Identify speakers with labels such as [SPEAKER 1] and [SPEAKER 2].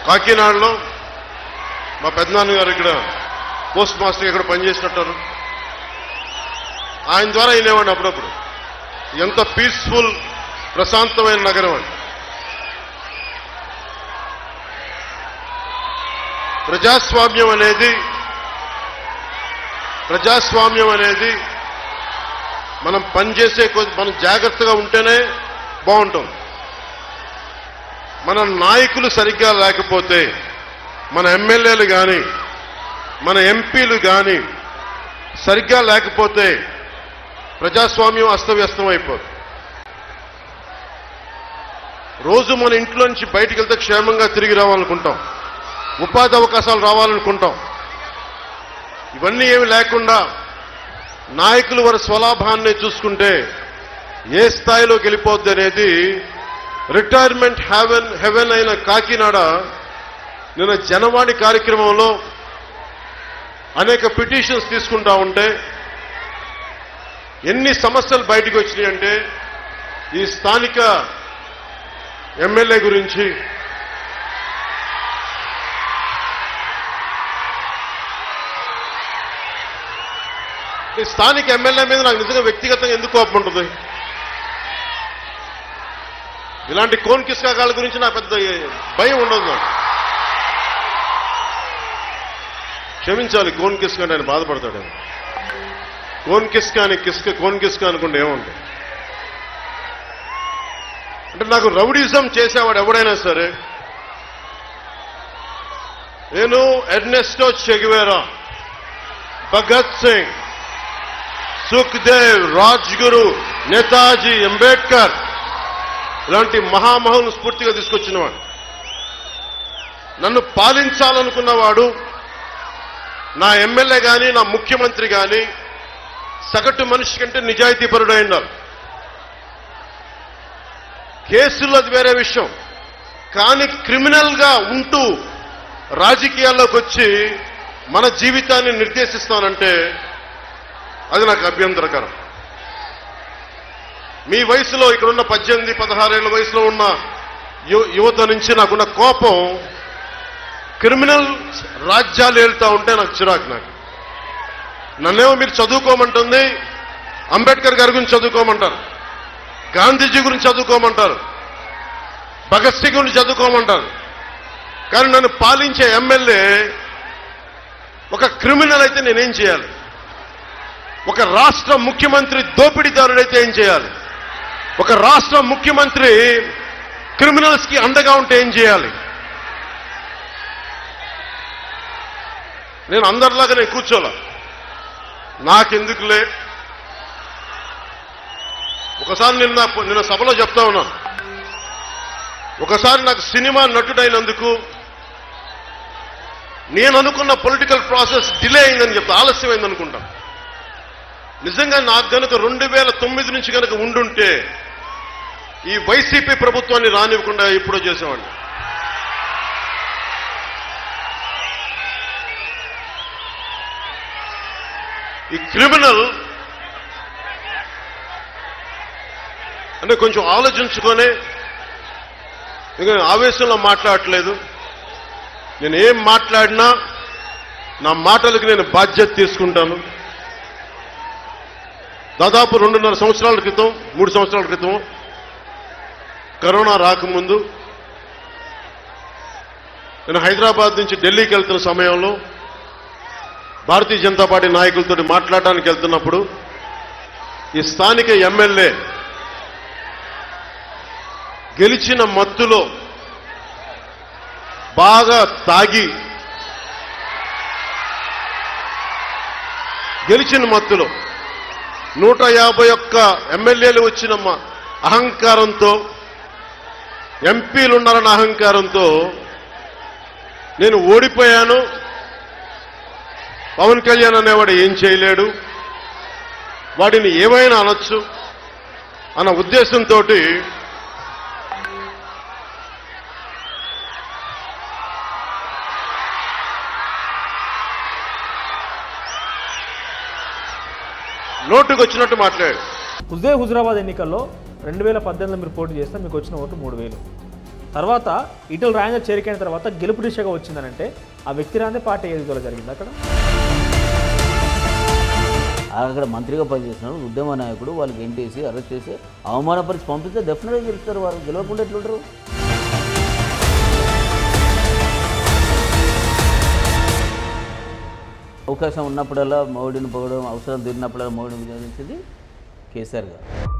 [SPEAKER 1] కాకినాడలో మా పెద్దనాన్న గారు ఇక్కడ పోస్ట్ మాస్టర్ ఇక్కడ పనిచేసినట్టారు ఆయన ద్వారా వినేవాడిని అప్పుడప్పుడు ఎంత పీస్ఫుల్ ప్రశాంతమైన నగరం అండి ప్రజాస్వామ్యం అనేది ప్రజాస్వామ్యం అనేది మనం పనిచేసే కొద్ది మనం జాగ్రత్తగా ఉంటేనే బాగుంటుంది మన నాయకులు సరిగ్గా లేకపోతే మన ఎమ్మెల్యేలు కానీ మన ఎంపీలు కానీ సరిగ్గా లేకపోతే ప్రజాస్వామ్యం అస్తవ్యస్తం అయిపోతుంది రోజు మన ఇంట్లో నుంచి బయటికి వెళ్తే క్షేమంగా తిరిగి రావాలనుకుంటాం ఉపాధి అవకాశాలు రావాలనుకుంటాం ఇవన్నీ ఏమి లేకుండా నాయకులు వారి స్వలాభాన్ని చూసుకుంటే ఏ స్థాయిలోకి వెళ్ళిపోద్ది అనేది రిటైర్మెంట్ హెవెన్ హెవెన్ అయిన కాకినాడ నిన్న జనవాణి కార్యక్రమంలో అనేక పిటిషన్స్ తీసుకుంటా ఉంటే ఎన్ని సమస్యలు బయటకు వచ్చినాయి అంటే ఈ స్థానిక ఎమ్మెల్యే గురించి ఈ స్థానిక ఎమ్మెల్యే మీద నాకు నిజంగా వ్యక్తిగతంగా ఎందుకు కోపం ఉంటుంది ఇలాంటి కోన్ కిస్కాకాల గురించి నాకు పెద్ద భయం ఉండదు నాకు క్షమించాలి కోన్ కిస్క అంటే ఆయన బాధపడతాడు ఆయన. కోన్ కిస్క అని కిస్క కోన్ కిస్క అనుకుంటే ఏముంటుంది అంటే నాకు రౌడిజం చేసేవాడు ఎవడైనా సరే నేను ఎర్నెస్టో చెగివేరా భగత్ సింగ్ సుఖ్దేవ్ రాజ్గురు నేతాజీ అంబేద్కర్ ఇలాంటి మహామహులు స్ఫూర్తిగా తీసుకొచ్చినవాడు నన్ను పాలించాలనుకున్నవాడు నా ఎమ్మెల్యే గాని నా ముఖ్యమంత్రి గాని సగటు మనిషి కంటే నిజాయితీపరుడై ఉండాలి కేసులు అది వేరే విషయం కానీ క్రిమినల్ గా ఉంటూ రాజకీయాల్లోకి వచ్చి మన జీవితాన్ని నిర్దేశిస్తానంటే అది నాకు అభ్యంతరకరం మీ వయసులో ఇక్కడున్న పద్దెనిమిది పదహారేళ్ల వయసులో ఉన్న యు- యువత నుంచి నాకున్న కోపం క్రిమినల్ రాజ్యాలు వెళ్తా ఉంటే నాకు చిరాకు నాకు నన్నేమో మీరు చదువుకోమంటుంది అంబేద్కర్ గారి గురించి చదువుకోమంటారు గాంధీజీ గురించి చదువుకోమంటారు భగత్ సింగ్ గురించి చదువుకోమంటారు కానీ నన్ను పాలించే ఎమ్మెల్యే ఒక క్రిమినల్ అయితే నేనేం చేయాలి ఒక రాష్ట్ర ముఖ్యమంత్రి దోపిడీదారుడైతే ఏం చేయాలి ఒక రాష్ట్ర ముఖ్యమంత్రి క్రిమినల్స్ కి అండగా ఉంటే ఏం చేయాలి నేను అందరిలాగా నేను కూర్చోలే నాకెందుకులే ఒకసారి నిన్న నిన్న సభలో చెప్తా ఉన్నాను ఒకసారి నాకు సినిమా నటుడైనందుకు నేను అనుకున్న పొలిటికల్ ప్రాసెస్ డిలే అయిందని చెప్తా ఆలస్యమైంది అనుకుంటా నిజంగా నాకు గనుక రెండు వేల తొమ్మిది నుంచి కనుక ఉండుంటే ఈ వైసీపీ ప్రభుత్వాన్ని రానివ్వకుండా ఎప్పుడో చేసేవాడిని ఈ క్రిమినల్ అంటే కొంచెం ఆలోచించుకొని ఇంకా నేను ఆవేశంలో మాట్లాడట్లేదు నేను ఏం మాట్లాడినా నా మాటలకు నేను బాధ్యత తీసుకుంటాను దాదాపు రెండున్నర సంవత్సరాల క్రితం మూడు సంవత్సరాల క్రితం కరోనా రాకముందు నేను హైదరాబాద్ నుంచి ఢిల్లీకి వెళ్తున్న సమయంలో భారతీయ జనతా పార్టీ నాయకులతో మాట్లాడడానికి వెళ్తున్నప్పుడు ఈ స్థానిక ఎమ్మెల్యే గెలిచిన మత్తులో బాగా తాగి గెలిచిన మత్తులో నూట యాభై ఒక్క ఎమ్మెల్యేలు వచ్చిన మ- అహంకారంతో ఎంపీలు ఉన్నారన్న అహంకారంతో నేను ఓడిపోయాను పవన్ కళ్యాణ్ అనేవాడు ఏం చేయలేడు వాడిని ఏమైనా అనొచ్చు అన్న ఉద్దేశంతో నోటుకు వచ్చినట్టు మాట్లాడాడు
[SPEAKER 2] హుజే హుజరాబాద్ ఎన్నికల్లో రెండు వేల పద్దెనిమిదిలో మీరు పోటీ చేస్తే మీకు వచ్చిన ఓటు మూడు వేలు తర్వాత ఇటల రాజేందర్ చేరికైన తర్వాత గెలుపు దిశగా వచ్చిందనంటే ఆ వ్యక్తి రాందే పార్టీ ఎదుగుదల జరిగింది అక్కడ
[SPEAKER 3] అక్కడ మంత్రిగా పనిచేస్తున్నాడు ఉద్యమ నాయకుడు వాళ్ళకి ఎంటేసి అరెస్ట్ చేసి అవమానపరిచి పంపిస్తే డెఫినెట్గా గెలుస్తారు వారు గెలవకుండా ఎట్లుంటారు అవకాశం ఉన్నప్పుడల్లా మౌడిని పొగడం అవసరం తీరినప్పుడల్లా మౌడిని వినియోగించేది కేసీఆర్ గారు